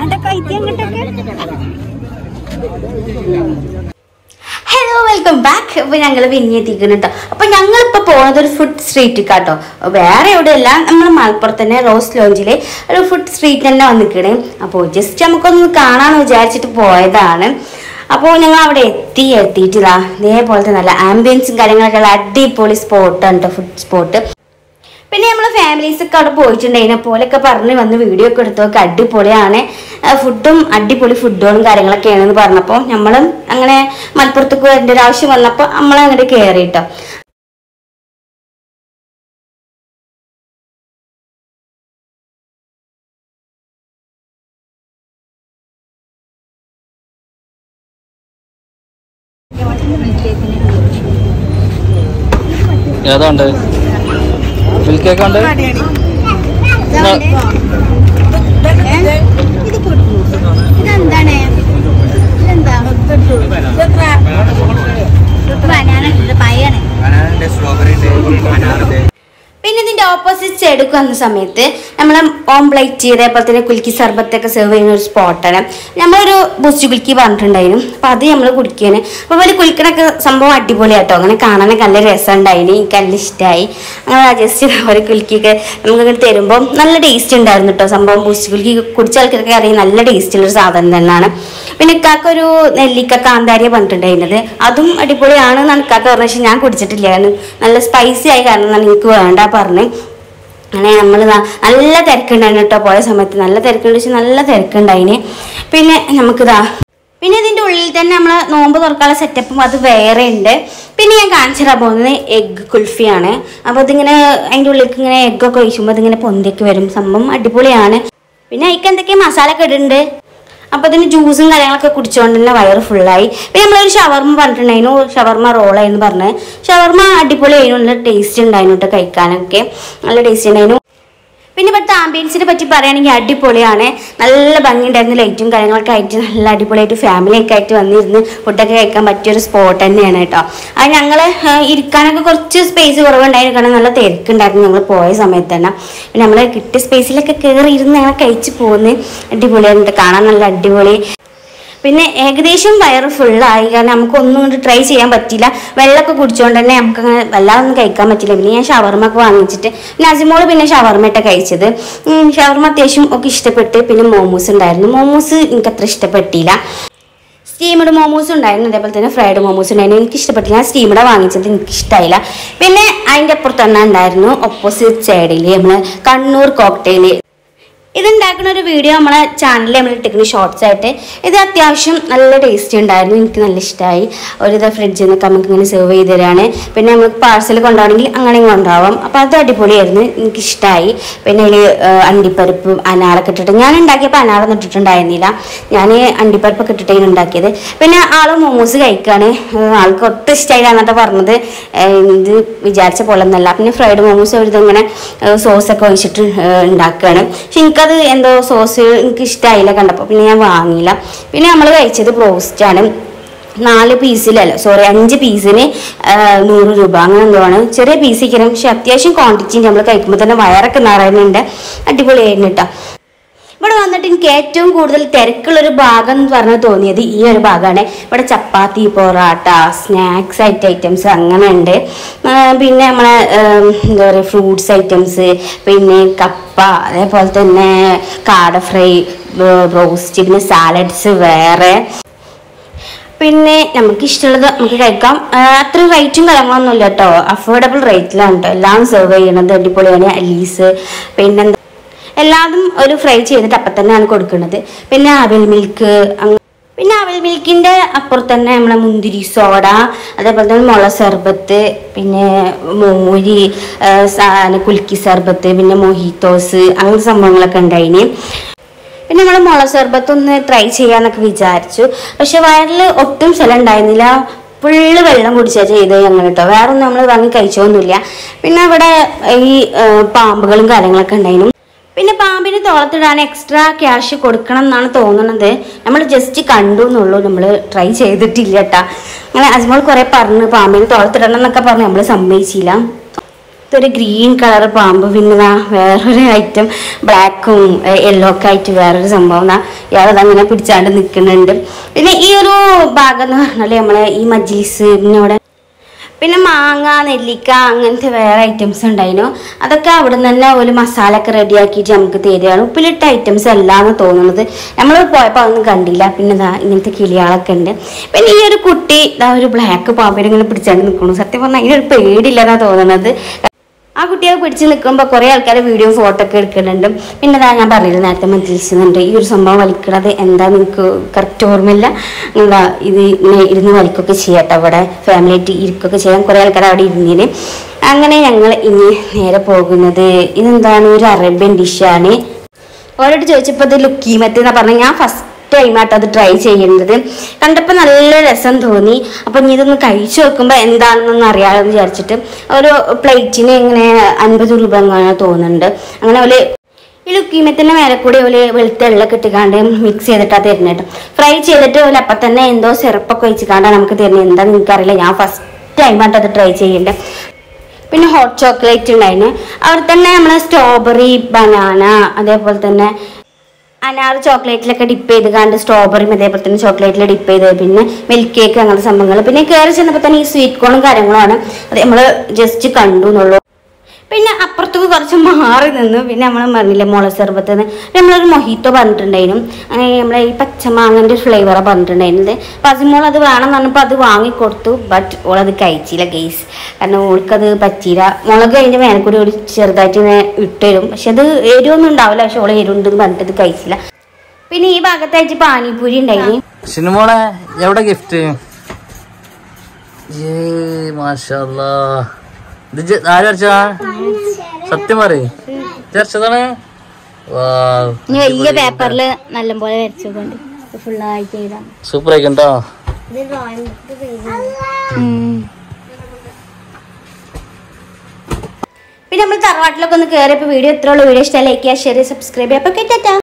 അന്റെ കൈത്തി അങ്ങോട്ടൊക്കെ hello welcome back അപ്പൊ ഞങ്ങൾ പിന്നെ എത്തിക്കുന്നു കേട്ടോ അപ്പൊ ഞങ്ങളിപ്പോ പോകുന്നത് ഒരു ഫുഡ് സ്ട്രീറ്റ് കേട്ടോ വേറെ എവിടെയല്ല നമ്മൾ മലപ്പുറത്ത് തന്നെ റോസ് ലോഞ്ചിലെ ഒരു ഫുഡ് സ്ട്രീറ്റ് തന്നെ വന്നിക്കണേ അപ്പോൾ ജസ്റ്റ് നമുക്കൊന്ന് കാണാന്ന് വിചാരിച്ചിട്ട് പോയതാണ് അപ്പോൾ ഞങ്ങൾ അവിടെ എത്തി എത്തിയിട്ടില്ല ഇതേപോലത്തെ നല്ല ആംബിയൻസും കാര്യങ്ങളൊക്കെ ഉള്ള അടിപൊളി സ്പോട്ടാണ് കേട്ടോ ഫുഡ് സ്പോട്ട് പിന്നെ നമ്മൾ ഫാമിലീസ് ഒക്കെ അവിടെ പോയിട്ടുണ്ട് അതിനെ പോലെയൊക്കെ പറഞ്ഞ് വന്ന് വീഡിയോ ഒക്കെ എടുത്തൊക്കെ അടിപൊളിയാണ് ആ, ഫുഡും അടിപൊളി ഫുഡുകളും കാര്യങ്ങളൊക്കെയാണെന്ന് പറഞ്ഞപ്പോൾ നമ്മളും അങ്ങനെ മലപ്പുറത്തേക്ക് വരേണ്ട ഒരു ആവശ്യം വന്നപ്പോൾ നമ്മൾ അങ്ങോട്ട് കയറി കേട്ടോ ഏതാണ്ട് മിൽക്ക് കേക്ക് ഉണ്ട് ഇത് കൊടുക്കൂ ഇതെന്താണ് ഇതെന്താ ബനാന പയ്യാണ് ബനാനുണ്ട് സ്ട്രോബെറി ഉണ്ട് അനാറുണ്ട് പിന്നെ ഇതിന്റെ ഓപ്പോസിറ്റ് സൈഡിൽ വന്ന സമയത്ത് നമ്മൾ ഓംപ്ലേറ്റ് അതേപോലെ തന്നെ കുലുക്കി സർബത്തൊക്കെ സെർവ് ചെയ്യുന്ന ഒരു സ്പോട്ടാണ് നമ്മളൊരു ബുസ്റ്റ് കുലുക്കി പറഞ്ഞിട്ടുണ്ടായിരുന്നു അപ്പൊ അത് നമ്മൾ കുടിക്കാന് അപ്പൊ പോലെ കുലിക്കണൊക്കെ സംഭവം അടിപൊളിയാട്ടോ അങ്ങനെ കാണാനൊക്കെ നല്ല രസമുണ്ടായിരുന്നു എനിക്ക് നല്ല ഇഷ്ടമായി അങ്ങനെ ജസ്റ്റ് ഒരു കുലുക്കിയൊക്കെ നമുക്ക് ഇങ്ങനെ തരുമ്പോൾ നല്ല ടേസ്റ്റ് ഉണ്ടായിരുന്നു കേട്ടോ സംഭവം ബുസ്റ്റ് കുലുക്കി കുടിച്ച ആൾക്കാർക്ക് അറിയാം നല്ല ടേസ്റ്റ് ഉള്ള ഒരു സാധനം തന്നെയാണ് പിന്നെ ഇക്കാക്ക ഒരു നെല്ലിക്ക കാന്താരിയ പറഞ്ഞിട്ടുണ്ടായിരുന്നത് അതും അടിപൊളിയാണ് എന്നാണ് ഇക്കാക്ക പറഞ്ഞത് പക്ഷെ ഞാൻ കുടിച്ചിട്ടില്ല കാരണം നല്ല സ്പൈസി ആയി കാരണം എന്നാണ് എനിക്ക് വേണ്ട പറഞ്ഞ് അങ്ങനെ നമ്മൾ നല്ല തിരക്കുണ്ടായിരുന്നു കേട്ടോ പോയ സമയത്ത് നല്ല തിരക്കുണ്ട് വെച്ചാൽ നല്ല തിരക്കുണ്ടായിന് പിന്നെ നമുക്കിതാ പിന്നെ ഇതിൻ്റെ ഉള്ളിൽ തന്നെ നമ്മൾ നോമ്പ് തുറക്കാനുള്ള സെറ്റപ്പും അത് വേറെ ഉണ്ട് പിന്നെ ഞാൻ കാണിച്ചു തരാൻ പോകുന്നത് എഗ് കുൽഫിയാണ് അപ്പോൾ ഇതിങ്ങനെ അതിൻ്റെ ഉള്ളിലേക്ക് ഇങ്ങനെ എഗ്ഗൊക്കെ ഒഴിക്കുമ്പോൾ ഇതിങ്ങനെ പൊന്തിയൊക്കെ വരും സംഭവം അടിപൊളിയാണ് പിന്നെ അതിക്ക് എന്തൊക്കെ മസാല ഒക്കെ ഇടുന്നുണ്ട് അപ്പൊ അതിന് ജ്യൂസും കാര്യങ്ങളൊക്കെ കുടിച്ചുകൊണ്ട് തന്നെ വയറ് ഫുള്ളായി പിന്നെ നമ്മളൊരു ഷവർമ പറഞ്ഞിട്ടുണ്ടായിരുന്നു ഷവർമ റോളായിരുന്നു പറഞ്ഞത് ഷവർമ അടിപൊളിയായിരുന്നു നല്ല ടേസ്റ്റ് ഉണ്ടായിരുന്നു കേട്ടോ കഴിക്കാനൊക്കെ നല്ല ടേസ്റ്റ് ഉണ്ടായിരുന്നു പിന്നെ ഇവിടുത്തെ ആംബിയൻസിനെ പറ്റി പറയുകയാണെങ്കിൽ അടിപൊളിയാണ് നല്ല ഭംഗിയുണ്ടായിരുന്നു ലൈറ്റും കാര്യങ്ങളൊക്കെ ആയിട്ട് നല്ല അടിപൊളിയായിട്ട് ഫാമിലി ഒക്കെ ആയിട്ട് വന്നിരുന്ന് ഫുഡൊക്കെ കഴിക്കാൻ പറ്റിയൊരു സ്പോട്ട് തന്നെയാണ് കേട്ടോ അത് ഞങ്ങൾ ഇരിക്കാനൊക്കെ കുറച്ച് സ്പേസ് കുറവുണ്ടായിരുന്നു കാരണം നല്ല തിരക്കുണ്ടായിരുന്നു ഞങ്ങൾ പോയ സമയത്ത് തന്നെ പിന്നെ നമ്മൾ കിട്ടിയ സ്പേസിലൊക്കെ കയറി ഇരുന്ന് ഞങ്ങൾ കഴിച്ച് പോകുന്നത് അടിപൊളിയാണ് കേട്ടോ കാണാൻ നല്ല അടിപൊളി പിന്നെ ഏകദേശം വയറ് ഫുള്ളായി കാരണം നമുക്ക് ഒന്നും കൊണ്ട് ട്രൈ ചെയ്യാൻ പറ്റില്ല വെള്ളമൊക്കെ കുടിച്ചുകൊണ്ട് തന്നെ നമുക്ക് അങ്ങനെ വല്ലാതെ ഒന്നും കഴിക്കാൻ പറ്റില്ല പിന്നെ ഞാൻ ഷവർമ ഒക്കെ വാങ്ങിച്ചിട്ട് പിന്നെ അജിമോള് പിന്നെ ഷവർമ ഇട്ട കഴിച്ചത് ഉം, ഷവർമ അത്യാവശ്യം ഒക്കെ ഇഷ്ടപ്പെട്ട് പിന്നെ മോമോസ് ഉണ്ടായിരുന്നു മോമോസ് എനിക്ക് അത്ര ഇഷ്ടപ്പെട്ടില്ല സ്റ്റീമഡ് മോമോസ് ഉണ്ടായിരുന്നു അതേപോലെ തന്നെ ഫ്രൈഡ് മോമോസ് ഉണ്ടായിരുന്നു എനിക്ക് ഇഷ്ടപ്പെട്ടില്ല ഞാൻ സ്റ്റീമഡ് വാങ്ങിച്ചത് എനിക്ക് ഇഷ്ടമായില്ല പിന്നെ അതിൻ്റെ അപ്പുറത്ത് തന്നെ ഉണ്ടായിരുന്നു ഓപ്പോസിറ്റ് സൈഡിൽ നമ്മൾ കണ്ണൂർ കോക്ടെയിൽ ഇതുണ്ടാക്കുന്ന ഒരു വീഡിയോ നമ്മളെ ചാനലിൽ നമ്മൾ ഇട്ടിരിക്കുന്ന ഷോർട്സ് ആയിട്ട് ഇത് അത്യാവശ്യം നല്ല ടേസ്റ്റ് ഉണ്ടായിരുന്നു എനിക്ക് നല്ല ഇഷ്ടമായി ഒരു ഇത് ഫ്രിഡ്ജിൽ നിന്നൊക്കെ നമുക്ക് ഇങ്ങനെ സെർവ് ചെയ്ത് തരാണ് പിന്നെ നമുക്ക് പാഴ്സൽ കൊണ്ടുപോകണമെങ്കിൽ അങ്ങനെ കൊണ്ടുപോകാം അപ്പോൾ അത് അടിപൊളിയായിരുന്നു എനിക്ക് ഇഷ്ടമായി പിന്നെ അതിൽ അണ്ടിപ്പരിപ്പും അനാറൊക്കെ ഇട്ടിട്ട് ഞാൻ ഉണ്ടാക്കിയപ്പോൾ അനാറൊന്നും ഇട്ടിട്ടുണ്ടായിരുന്നില്ല ഞാൻ അണ്ടിപ്പരിപ്പൊക്കെ ഇട്ടിട്ടാണ് ഉണ്ടാക്കിയത് പിന്നെ ആൾ മോമോസ് കഴിക്കുകയാണ് ഏഹ് ആൾക്ക് ഒട്ടും ഇഷ്ടമായില്ല എന്നിട്ട് പറഞ്ഞത് ഏഹ് ഇത് വിചാരിച്ച പോലെ ഒന്നല്ല പിന്നെ ഫ്രൈഡ് മോമോസ് ഒരു ഇങ്ങനെ സോസൊക്കെ ഒഴിച്ചിട്ട് ഏഹ് ഉണ്ടാക്കുകയാണ് പക്ഷെ എനിക്കത് എന്തോ സോസ് എനിക്ക് ഇഷ്ടമായില്ല കണ്ടപ്പോൾ പിന്നെ ഞാൻ വാങ്ങിയില്ല പിന്നെ നമ്മൾ കഴിച്ചത് ബ്രോസ്റ്റ് ആണ് നാല് പീസിലല്ല സോറി അഞ്ച് പീസിന് നൂറ് രൂപ അങ്ങനെ എന്തോ ആണ് ചെറിയ പീസ് ഇരിക്കണം പക്ഷെ അത്യാവശ്യം ക്വാണ്ടിറ്റി നമ്മൾ കഴിക്കുമ്പോൾ തന്നെ വയറൊക്കെ നിറയുന്നുണ്ട് അടിപൊളിയായിരുന്നു കേട്ടോ ഇവിടെ വന്നിട്ട് എനിക്ക് ഏറ്റവും കൂടുതൽ തിരക്കുള്ളൊരു ഭാഗം എന്ന് പറഞ്ഞ് തോന്നിയത് ഈ ഒരു ഭാഗമാണ് ഇവിടെ ചപ്പാത്തി പൊറാട്ട സ്നാക്സ് ആയിട്ട് ഐറ്റംസ് അങ്ങനെ ഉണ്ട് ആ, പിന്നെ നമ്മളെ ഉം, എന്താ പറയുക ഫ്രൂട്ട്സ് ഐറ്റംസ് പിന്നെ കപ്പ അതേപോലെ തന്നെ കാട ഫ്രൈ റോസ്റ്റ് പിന്നെ സാലഡ്സ് വേറെ പിന്നെ നമുക്ക് ഇഷ്ടമുള്ളത് നമുക്ക് കഴിക്കാം ആ, അത്ര റേറ്റും കാര്യങ്ങളൊന്നുമില്ല കേട്ടോ അഫോർഡബിൾ റേറ്റിലാണ് കേട്ടോ എല്ലാം സെർവ് ചെയ്യണത് അടിപൊളിയാണ് അലീസ് പിന്നെ എല്ലാതും ഒരു ഫ്രൈ ചെയ്തിട്ട് അപ്പം തന്നെയാണ് കൊടുക്കുന്നത് പിന്നെ അവിൽ മിൽക്ക് പിന്നെ അവിൽ മിൽക്കിൻ്റെ അപ്പുറത്ത് തന്നെ നമ്മളെ മുന്തിരി സോഡ അതേപോലെ തന്നെ മുള സർബത്ത് പിന്നെ മോരി ആ, സാ- കുലുക്കി സർബത്ത് പിന്നെ മൊഹിത്തോസ് അങ്ങനത്തെ സംഭവങ്ങളൊക്കെ ഉണ്ടായിന് പിന്നെ നമ്മൾ മുള സർബത്ത് ഒന്ന് ട്രൈ ചെയ്യാന്നൊക്കെ വിചാരിച്ചു പക്ഷെ വയറിൽ ഒട്ടും സ്ഥലം ഉണ്ടായിരുന്നില്ല ഫുള്ള് വെള്ളം കുടിച്ചാൽ ചെയ്ത് ഞങ്ങൾ കേട്ടോ വേറെ ഒന്നും നമ്മൾ വാങ്ങി കഴിച്ചൊന്നുമില്ല പിന്നെ അവിടെ ഈ ആ, പാമ്പുകളും കാര്യങ്ങളൊക്കെ ഉണ്ടായിരുന്നു പിന്നെ പാമ്പിന് തോളത്തിടാൻ എക്സ്ട്രാ ക്യാഷ് കൊടുക്കണം എന്നാണ് തോന്നുന്നത് നമ്മൾ ജസ്റ്റ് കണ്ടു എന്നുള്ളൂ നമ്മൾ ട്രൈ ചെയ്തിട്ടില്ല കേട്ടാ അങ്ങനെ അജ്മോൾ കുറെ പറഞ്ഞു പാമ്പിന് തോളത്തിടണം എന്നൊക്കെ പറഞ്ഞു നമ്മൾ സമ്മതിച്ചില്ല ഇതൊരു ഗ്രീൻ കളർ പാമ്പ് പിന്നെ ദാ വേറൊരു ഐറ്റം ബ്ലാക്കും യെല്ലോ ഒക്കെ ആയിട്ട് വേറൊരു സംഭവം ദാ ഇയാളത് അങ്ങനെ പിടിച്ചാണ്ട് നിൽക്കുന്നുണ്ട് പിന്നെ ഈ ഒരു ഭാഗം എന്ന് പറഞ്ഞാൽ നമ്മളെ ഈ മജ്ലിസ് പിന്നെ അവിടെ പിന്നെ മാങ്ങ നെല്ലിക്ക അങ്ങനത്തെ വേറെ ഐറ്റംസ് ഉണ്ടായിരുന്നു അതൊക്കെ അവിടെ നിന്ന് തന്നെ ഒരു മസാല ഒക്കെ റെഡിയാക്കിയിട്ട് നമുക്ക് തരികയാണ് ഉപ്പിലിട്ട ഐറ്റംസ് അല്ലാന്ന് തോന്നുന്നത് നമ്മൾ പോയപ്പോൾ അതൊന്നും കണ്ടില്ല പിന്നെ ഇതാ ഇങ്ങനത്തെ കിളിയാളൊക്കെ ഉണ്ട് പിന്നെ ഈ ഒരു കുട്ടി ഇതാ ഒരു ബ്ലാക്ക് പാമ്പിനെ ഇങ്ങനെ പിടിച്ചാണ്ട് നിൽക്കുന്നു സത്യം പറഞ്ഞാൽ അതിനൊരു പേടിയില്ലെന്നാ തോന്നുന്നത് ആ കുട്ടിയെ പിടിച്ച് നിൽക്കുമ്പോൾ കുറേ ആൾക്കാർ വീഡിയോ ഫോട്ടോ ഒക്കെ എടുക്കുന്നുണ്ട് പിന്നെ ഇതാ ഞാൻ പറഞ്ഞില്ല നേരത്തെ മനസ്സിലുണ്ട് ഈ ഒരു സംഭവം വലിക്കണത് എന്താ നിങ്ങൾക്ക് കറക്റ്റ് ഓർമ്മയില്ല എന്താ ഇത് ഇങ്ങനെ ഇരുന്ന് വലിക്കൊക്കെ ചെയ്യട്ടെ അവിടെ ഫാമിലി ആയിട്ട് ഇരിക്കൊക്കെ ചെയ്യാൻ കുറേ ആൾക്കാർ അവിടെ ഇരുന്നിന് അങ്ങനെ ഞങ്ങൾ ഇനി നേരെ പോകുന്നത് ഇതെന്താണ് ഒരു അറേബ്യൻ ഡിഷാണ് ഓരോട് ചോദിച്ചപ്പോൾ ഇത് ലുക്കീമത്ത് എന്നാ പറഞ്ഞത് ഞാൻ ഫസ്റ്റ് ടൈമായിട്ട് അത് ട്രൈ ചെയ്യുന്നത് കണ്ടപ്പോൾ നല്ല രസം തോന്നി അപ്പം ഇനി ഇതൊന്ന് കഴിച്ചു നോക്കുമ്പോൾ എന്താണെന്നൊന്ന് അറിയാമെന്ന് വിചാരിച്ചിട്ട് ഒരു പ്ലേറ്റിന് ഇങ്ങനെ അൻപത് രൂപ എങ്ങനെ തോന്നുന്നുണ്ട് അങ്ങനെ ഒരു ഈ ലുക്കീമത്തിൻ്റെ മേലെ കൂടി ഒരു വെളുത്ത എള്ളൊക്കെ ഇട്ടിക്കാണ്ട് മിക്സ് ചെയ്തിട്ടാണ് തരുന്നത് കേട്ടോ ഫ്രൈ ചെയ്തിട്ട് ഒരു അപ്പം തന്നെ എന്തോ സിറപ്പൊക്കെ ഒഴിച്ചിക്കാണ്ടാണ് നമുക്ക് തരുന്നത് എന്താണെന്ന് എനിക്കറിയില്ല ഞാൻ ഫസ്റ്റ് ടൈമായിട്ട് അത് ട്രൈ ചെയ്യേണ്ടത് പിന്നെ ഹോട്ട് ചോക്ലേറ്റ് ഉണ്ടായിരുന്നു അവിടെ തന്നെ നമ്മൾ സ്ട്രോബെറി ബനാന അതേപോലെ തന്നെ അനാർ ചോക്ലേറ്റിലൊക്കെ ഡിപ്പ് ചെയ്ത് കണ്ട് സ്ട്രോബെറിയും അതേപോലെ തന്നെ ചോക്ലേറ്റിൽ ഡിപ്പ് ചെയ്ത് പിന്നെ മിൽക്ക് കേക്ക് അങ്ങനത്തെ സംഭവങ്ങൾ പിന്നെ കയറി ചെന്നപ്പോൾ തന്നെ ഈ സ്വീറ്റ് കോണും കാര്യങ്ങളുമാണ് അത് നമ്മൾ ജസ്റ്റ് കണ്ടു എന്നുള്ളൂ പിന്നെ അപ്പുറത്തേക്ക് കുറച്ച് മാറി നിന്നു പിന്നെ നമ്മൾ പറഞ്ഞില്ലേ മുള സർബത്ത് നമ്മളൊരു മൊഹിത്തോ പറഞ്ഞിട്ടുണ്ടായിരുന്നു അങ്ങനെ നമ്മളെ ഈ പച്ചമാങ്ങൻ്റെ ഫ്ലേവറാണ് പറഞ്ഞിട്ടുണ്ടായിരുന്നത് അപ്പം അതിമോൾ അത് വേണം എന്ന് പറഞ്ഞപ്പോൾ അത് വാങ്ങിക്കൊടുത്തു ബട്ട് ഓളത് കഴിച്ചില്ല ഗെയ്സ് കാരണം ഓൾക്കത് പറ്റിയില്ല മുളക് അതിൻ്റെ മേലെ കൂടി ഒരു ചെറുതായിട്ട് ഇങ്ങനെ ഇട്ടുതരും പക്ഷെ അത് എരിവൊന്നും ഉണ്ടാവില്ല പക്ഷെ ഓൾ എരിവുണ്ടെന്ന് പറഞ്ഞിട്ട് ഇത് കഴിച്ചില്ല പിന്നെ ഈ ഭാഗത്തായിട്ട് പാനിപൂരി ഉണ്ടായിരുന്നു ഷിനുമോളെ എവിടെ ഗിഫ്റ്റ് മാഷാല്ലാ ഇത് ഇജ്ജ് ആര് വരച്ചാ സത്യം പറയ് വരച്ചതാണ് ഇനി വലിയ പേപ്പറിൽ നല്ലപോലെ വരച്ചുകൊണ്ട് ഫുള്ളായിട്ട് എഴുതാം സൂപ്പർ ആയിക്കണ്ടോ പിന്നെ നമ്മൾ തറവാട്ടിലൊക്കെ ഒന്ന് കയറിയപ്പോൾ വീഡിയോ എത്ര ഉള്ളൂ വീഡിയോ ഇഷ്ടമായി ലൈക്ക് ചെയ്യുക ഷെയർ സബ്സ്ക്രൈബ് ചെയ്യുക അപ്പോൾ കേട്ടാ